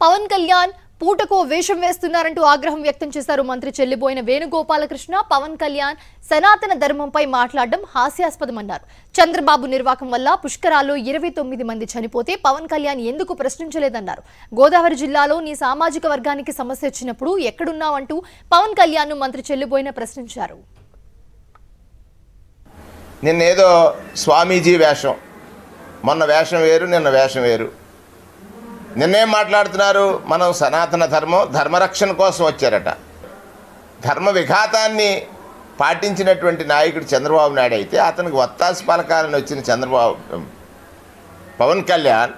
పవన్ కళ్యాణ్ పూటకో వేషం వేస్తున్నారంటూ ఆగ్రహం వ్యక్తం చేశారు మంత్రి చెల్లిబోయిన వేణుగోపాలకృష్ణ పవన్ కళ్యాణ్ సనాతన ధర్మంపై మాట్లాడడం హాస్యాస్పదమన్నారు చంద్రబాబు నిర్వాకం వల్ల పుష్కరాల్లో ఇరవై తొమ్మిది మంది చనిపోతే పవన్ కళ్యాణ్ ఎందుకు ప్రశ్నించలేదన్నారు గోదావరి జిల్లాలో నీ సామాజిక వర్గానికి సమస్య వచ్చినప్పుడు ఎక్కడున్నావంటూ పవన్ కళ్యాణ్ మంత్రి చెల్లిబోయిన ప్రశ్నించారు నిన్నేదో స్వామీజీ వేషం మొన్న వేషం వేరు నిన్న వేషం వేరు నిన్నేం మాట్లాడుతున్నారు మనం సనాతన ధర్మం ధర్మరక్షణ కోసం వచ్చారట ధర్మ విఘాతాన్ని పాటించినటువంటి నాయకుడు చంద్రబాబు నాయుడు అయితే అతనికి వత్తాసి పలకాలని వచ్చిన చంద్రబాబు పవన్ కళ్యాణ్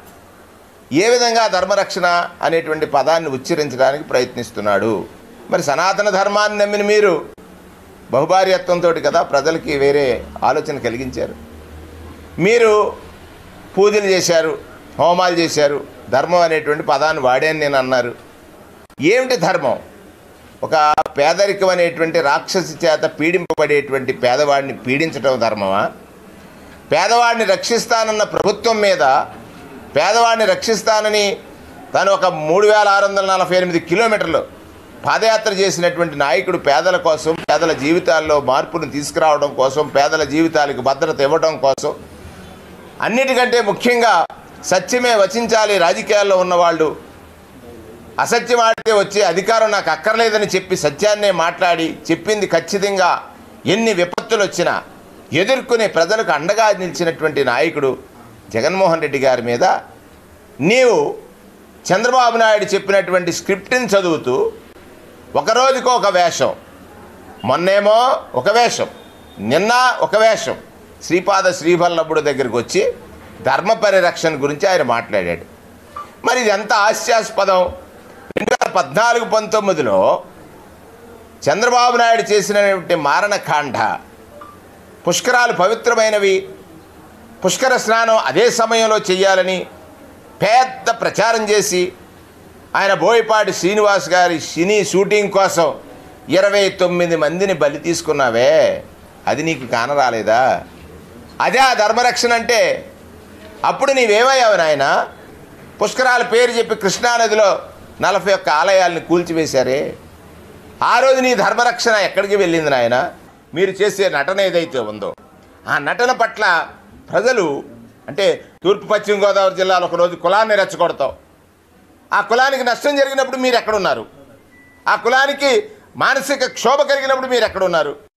ఏ విధంగా ధర్మరక్షణ అనేటువంటి పదాన్ని ఉచ్చరించడానికి ప్రయత్నిస్తున్నాడు మరి సనాతన ధర్మాన్ని నమ్మిన మీరు బహుభార్యత్వంతో కదా ప్రజలకి వేరే ఆలోచన కలిగించారు మీరు పూజలు చేశారు హోమాలు చేశారు ధర్మం అనేటువంటి పదాన్ని వాడాను నేను అన్నారు ఏమిటి ధర్మం ఒక పేదరికం అనేటువంటి రాక్షసి చేత పీడింపబడేటువంటి పేదవాడిని పీడించడం ధర్మమా పేదవాడిని రక్షిస్తానన్న ప్రభుత్వం మీద పేదవాడిని రక్షిస్తానని తను ఒక మూడు వేల ఆరు వందల నలభై ఎనిమిది కిలోమీటర్లు పాదయాత్ర చేసినటువంటి నాయకుడు పేదల కోసం పేదల జీవితాల్లో మార్పును తీసుకురావడం కోసం పేదల జీవితాలకు భద్రత ఇవ్వడం కోసం అన్నిటికంటే ముఖ్యంగా సత్యమే వచించాలి రాజకీయాల్లో ఉన్నవాళ్ళు అసత్యం ఆడితే వచ్చే అధికారం నాకు అక్కర్లేదని చెప్పి సత్యాన్నే మాట్లాడి చెప్పింది ఖచ్చితంగా ఎన్ని విపత్తులు వచ్చినా ఎదుర్కొనే ప్రజలకు అండగా నిలిచినటువంటి నాయకుడు జగన్మోహన్ రెడ్డి గారి మీద నీవు చంద్రబాబు నాయుడు చెప్పినటువంటి స్క్రిప్ట్ని చదువుతూ ఒక రోజుకు ఒక వేషం మొన్నేమో ఒక వేషం నిన్న ఒక వేషం శ్రీపాద శ్రీవల్లభుడు దగ్గరికి వచ్చి ధర్మ పరిరక్షణ గురించి ఆయన మాట్లాడాడు మరి ఇది ఎంత హాస్యాస్పదం రెండు వేల పద్నాలుగు పంతొమ్మిదిలో చంద్రబాబు నాయుడు చేసినటువంటి మారణకాండ పుష్కరాలు పవిత్రమైనవి పుష్కర స్నానం అదే సమయంలో చేయాలని పెద్ద ప్రచారం చేసి ఆయన బోయపాటి శ్రీనివాస్ గారి సినీ షూటింగ్ కోసం ఇరవై తొమ్మిది మందిని బలి తీసుకున్నావే అది నీకు కానరాలేదా అదే ఆ ధర్మరక్షణ అంటే అప్పుడు నీవేమయ్యావు నాయన పుష్కరాల పేరు చెప్పి కృష్ణానదిలో నలభై ఒక్క ఆలయాల్ని కూల్చివేశారే ఆ రోజు నీ ధర్మరక్షణ ఎక్కడికి వెళ్ళింది నాయన మీరు చేసే నటన ఏదైతే ఉందో ఆ నటన పట్ల ప్రజలు అంటే తూర్పు పశ్చిమ గోదావరి జిల్లాలో ఒకరోజు కులాన్ని రెచ్చగొడతావు ఆ కులానికి నష్టం జరిగినప్పుడు మీరు ఎక్కడున్నారు ఆ కులానికి మానసిక క్షోభ కలిగినప్పుడు మీరు ఎక్కడున్నారు